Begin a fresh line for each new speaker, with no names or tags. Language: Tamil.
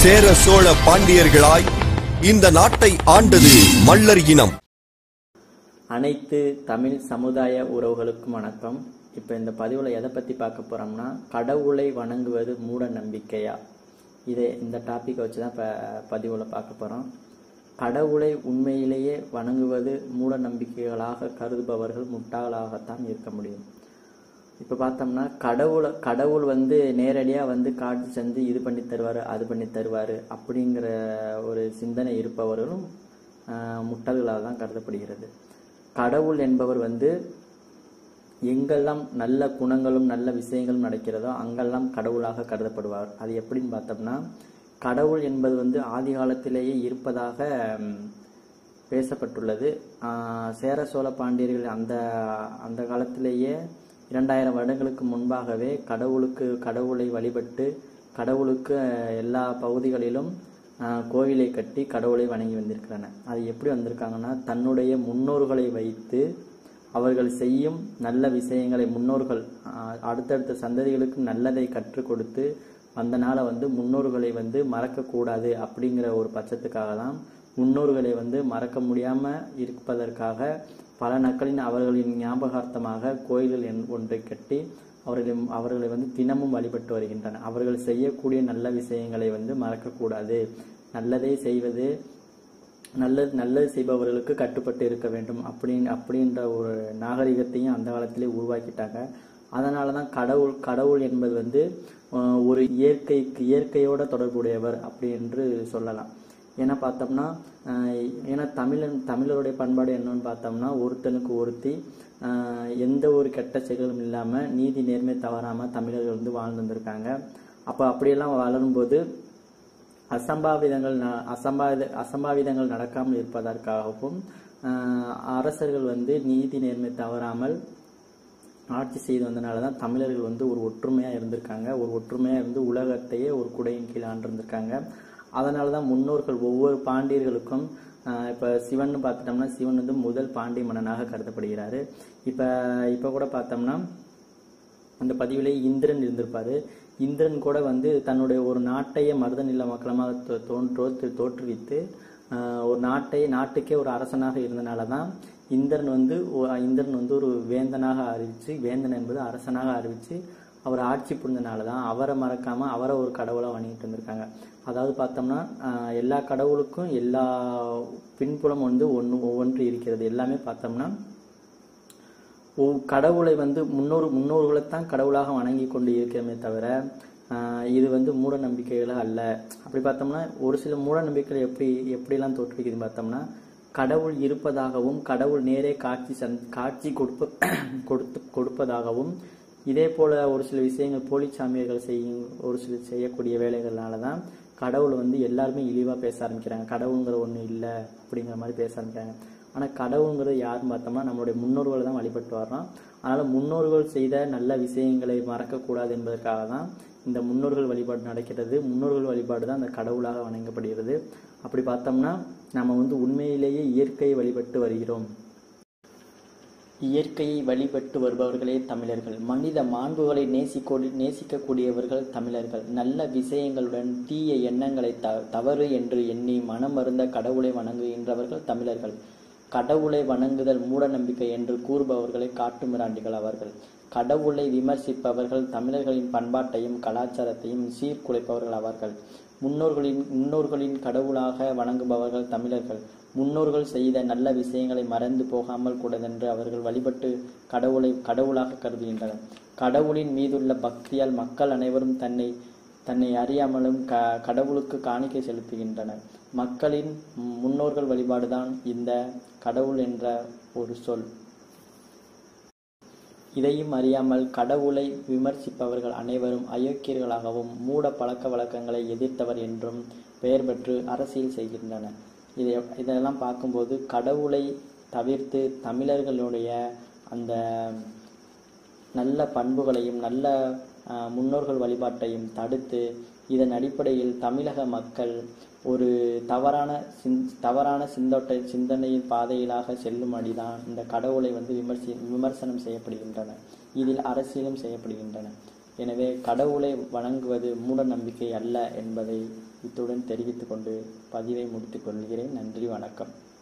சேர சோழ பாண்டியர்களாய் இந்த நாட்டை ஆண்டது மல்லர் இனம்
அனைத்து தமிழ் சமுதாய உறவுகளுக்கும் வணக்கம் இப்போ இந்த பதிவில் எதை பற்றி பார்க்க போகிறோம்னா கடவுளை வணங்குவது மூட நம்பிக்கையா இதை இந்த டாப்பிக்கை வச்சு தான் இப்போ பதிவில் பார்க்க போகிறோம் கடவுளை உண்மையிலேயே வணங்குவது மூட நம்பிக்கைகளாக கருதுபவர்கள் முட்டாளாகத்தான் இருக்க முடியும் இப்போ பார்த்தோம்னா கடவுளை கடவுள் வந்து நேரடியாக வந்து காட்சி செஞ்சு இது பண்ணி தருவார் அது பண்ணி தருவார் அப்படிங்கிற ஒரு சிந்தனை இருப்பவர்களும் ஆஹ், முட்டாள்களாக தான் கருதப்படுகிறது கடவுள் என்பவர் வந்து எங்கெல்லாம் நல்ல குணங்களும் நல்ல விஷயங்களும் நடக்கிறதோ அங்கெல்லாம் கடவுளாக கருதப்படுவார் அது எப்படின்னு பார்த்தோம்னா கடவுள் என்பது வந்து ஆதி காலத்திலேயே இருப்பதாக ம், பேசப்பட்டுள்ளது ஆஹ், சேர சோழ பாண்டியர்கள் அந்த அந்த காலத்திலேயே இரண்டாயிரம் வருடங்களுக்கு முன்பாகவே கடவுளுக்கு கடவுளை வழிபட்டு கடவுளுக்கு அஹ், எல்லா பகுதிகளிலும் ஆஹ், கோவிலை கட்டி கடவுளை வணங்கி வந்திருக்கிறாங்க அது எப்படி வந்திருக்காங்கன்னா தன்னுடைய முன்னோர்களை வைத்து அவர்கள் செய்யும் நல்ல விஷயங்களை முன்னோர்கள் ஆஹ், அடுத்தடுத்த சந்ததிகளுக்கு நல்லதை கற்றுக் கொடுத்து வந்தனால வந்து முன்னோர்களை வந்து மறக்கக்கூடாது அப்படிங்கிற ஒரு பட்சத்துக்காக தான் முன்னோர்களை வந்து மறக்க முடியாமல் இருப்பதற்காக பல நாட்களின் அவர்களின் ஞாபகார்த்தமாக கோயில்கள் என்- ஒன்றை கட்டி அவர்களை அவர்களை வந்து தினமும் வழிபட்டு வருகின்றன அவர்கள் செய்யக்கூடிய நல்ல விஷயங்களை வந்து மறக்கக்கூடாது நல்லதை செய்வது நல்லது நல்லது செய்பவர்களுக்கு கட்டுப்பட்டு இருக்க வேண்டும் அப்படின்னு அப்படின்ற ஒரு நாகரிகத்தையும் அந்த காலத்திலே உருவாக்கிட்டாங்க அதனால தான் கடவுள் கடவுள் என்பது வந்து அஹ், ஒரு இயற்கைக்கு இயற்கையோட தொடர்புடையவர் அப்படி என்று சொல்லலாம் ஏன்னா பார்த்தோம்னா அஹ், ஏன்னா தமிழன் தமிழருடைய பண்பாடு என்னன்னு பார்த்தோம்னா ஒருத்தனுக்கு ஒருத்தி அஹ், எந்த ஒரு கெட்ட செயலும் இல்லாமல் நீதி நேர்மை தவறாமல் தமிழர்கள் வந்து வாழ்ந்து வந்திருக்காங்க அப்போ அப்படியெல்லாம் வளரும்போது அசம்பாவிதங்கள் ந- அசம்பாவித அசம்பாவிதங்கள் நடக்காமல் இருப்பதற்காகவும் ஆஹ், அரசர்கள் வந்து நீதி நேர்மை தவறாமல் ஆட்சி செய்து வந்தனால தான் தமிழர்கள் வந்து ஒரு ஒற்றுமையாக இருந்திருக்காங்க ஒரு ஒற்றுமையாக இருந்து உலகத்தையே ஒரு குடையின் கீழ் ஆண்டிருந்திருக்காங்க அதனால தான் முன்னோர்கள் ஒவ்வொரு பாண்டியர்களுக்கும் இப்போ சிவன் பார்த்துட்டோம்னா சிவன் வந்து முதல் பாண்டிய மன்னனாக கருதப்படுகிறாரு இப்போ இப்போ கூட பார்த்தோம்னா அந்த பதிவிலே இந்திரன் இருந்திருப்பாரு இந்திரன் கூட வந்து தன்னுடைய ஒரு நாட்டையே மருத நில மக்களமாக தோ- தோன்றோ தோற்றுவித்து ஆஹ், ஒரு நாட்டை நாட்டுக்கே ஒரு அரசனாக இருந்தனால தான் இந்திரன் வந்து ஒ- இந்திரன் வந்து ஒரு வேந்தனாக அறிவிச்சு வேந்தன் என்பது அரசனாக அறிவிச்சு அவர் ஆட்சி புரிந்தனால தான் அவரை மறக்காம அவரை ஒரு கடவுளாக வணங்கிட்டு வந்திருக்காங்க அதாவது பார்த்தோம்னா ஆஹ், எல்லா கடவுளுக்கும் எல்லா பின்புலம் வந்து ஒன்று ஒவ்வொன்று இருக்கிறது எல்லாமே பார்த்தோம்னா ஒவ்- கடவுளை வந்து முன்னோர் முன்னோர்களைத்தான் கடவுளாக வணங்கி கொண்டு இருக்கிறோமே தவிர ஆஹ், இது வந்து மூட நம்பிக்கைகளா அல்ல அப்படி பார்த்தோம்னா ஒரு சில மூட நம்பிக்கைகள் எப்படி எப்படிலாம் தோற்றுவிக்குதுன்னு பார்த்தோம்னா கடவுள் இருப்பதாகவும் கடவுள் நேரே காட்சி சந் காட்சி கொடுப்ப கொடுத்து கொடுப்பதாகவும் இதே போல ஒரு சில விஷயங்கள் போலி சாமியார்கள் செய்யும் ஒரு சில செய்யக்கூடிய வேலைகள்னால தான் கடவுளை வந்து எல்லாருமே இழிவாக பேச ஆரம்பிக்கிறாங்க கடவுளுங்கிற ஒன்று இல்லை அப்படிங்கிற மாதிரி பேச ஆரம்பிக்கிறாங்க ஆனால் கடவுளுங்கிறது யாருன்னு பார்த்தோம்னா நம்மளுடைய முன்னோர்களை தான் வழிபட்டு வர்றோம் அதனால் முன்னோர்கள் செய்த நல்ல விஷயங்களை மறக்கக்கூடாது என்பதற்காக தான் இந்த முன்னோர்கள் வழிபாடு நடக்கிறது முன்னோர்கள் வழிபாடு தான் அந்த கடவுளாக வணங்கப்படுகிறது அப்படி பார்த்தோம்னா நம்ம வந்து உண்மையிலேயே இயற்கையை வழிபட்டு வருகிறோம் இயற்கையை வழிபட்டு வருபவர்களே தமிழர்கள் மனித மாண்புகளை நேசிக்கொடி நேசிக்கக்கூடியவர்கள் தமிழர்கள் நல்ல விஷயங்களுடன் தீய எண்ணங்களை த தவறு என்று எண்ணி மனம் மருந்த கடவுளை வணங்குகின்றவர்கள் தமிழர்கள் கடவுளை வணங்குதல் மூட நம்பிக்கை என்று கூறுபவர்களை காட்டு மிராண்டிகள் அவர்கள் கடவுளை விமர்சிப்பவர்கள் தமிழர்களின் பண்பாட்டையும் கலாச்சாரத்தையும் சீர்குலைப்பவர்கள் அவர்கள் முன்னோர்களின் முன்னோர்களின் கடவுளாக வணங்குபவர்கள் தமிழர்கள் முன்னோர்கள் செய்த நல்ல விஷயங்களை மறந்து போகாமல் கூடதென்று அவர்கள் வழிபட்டு கடவுளை கடவுளாக கருதுகின்றனர் கடவுளின் மீதுள்ள பக்தியால் மக்கள் அனைவரும் தன்னை தன்னை அறியாமலும் க கடவுளுக்கு காணிக்கை செலுத்துகின்றனர் மக்களின் முன்னோர்கள் வழிபாடுதான் இந்த கடவுள் என்ற ஒரு சொல் இதையும் அறியாமல் கடவுளை விமர்சிப்பவர்கள் அனைவரும் அயோக்கியர்களாகவும் மூட பழக்க வழக்கங்களை எதிர்த்தவர் என்றும் பெயர் பெற்று அரசியல் செய்கின்றனர் இதை இதெல்லாம் பார்க்கும்போது கடவுளை தவிர்த்து தமிழர்களுடைய அந்த நல்ல பண்புகளையும் நல்ல அஹ், முன்னோர்கள் வழிபாட்டையும் தடுத்து இதன் அடிப்படையில் தமிழக மக்கள் ஒரு தவறான சிந் தவறான சிந்தோட்ட சிந்தனையின் பாதையிலாக செல்லும் அடிதான் இந்த கடவுளை வந்து விமர்சி விமர்சனம் செய்யப்படுகின்றன இதில் அரசியலும் செய்யப்படுகின்றன எனவே கடவுளை வணங்குவது மூட நம்பிக்கை அல்ல என்பதை இத்துடன் தெரிவித்துக் கொண்டு பதிவை முடித்துக் கொள்கிறேன் நன்றி வணக்கம்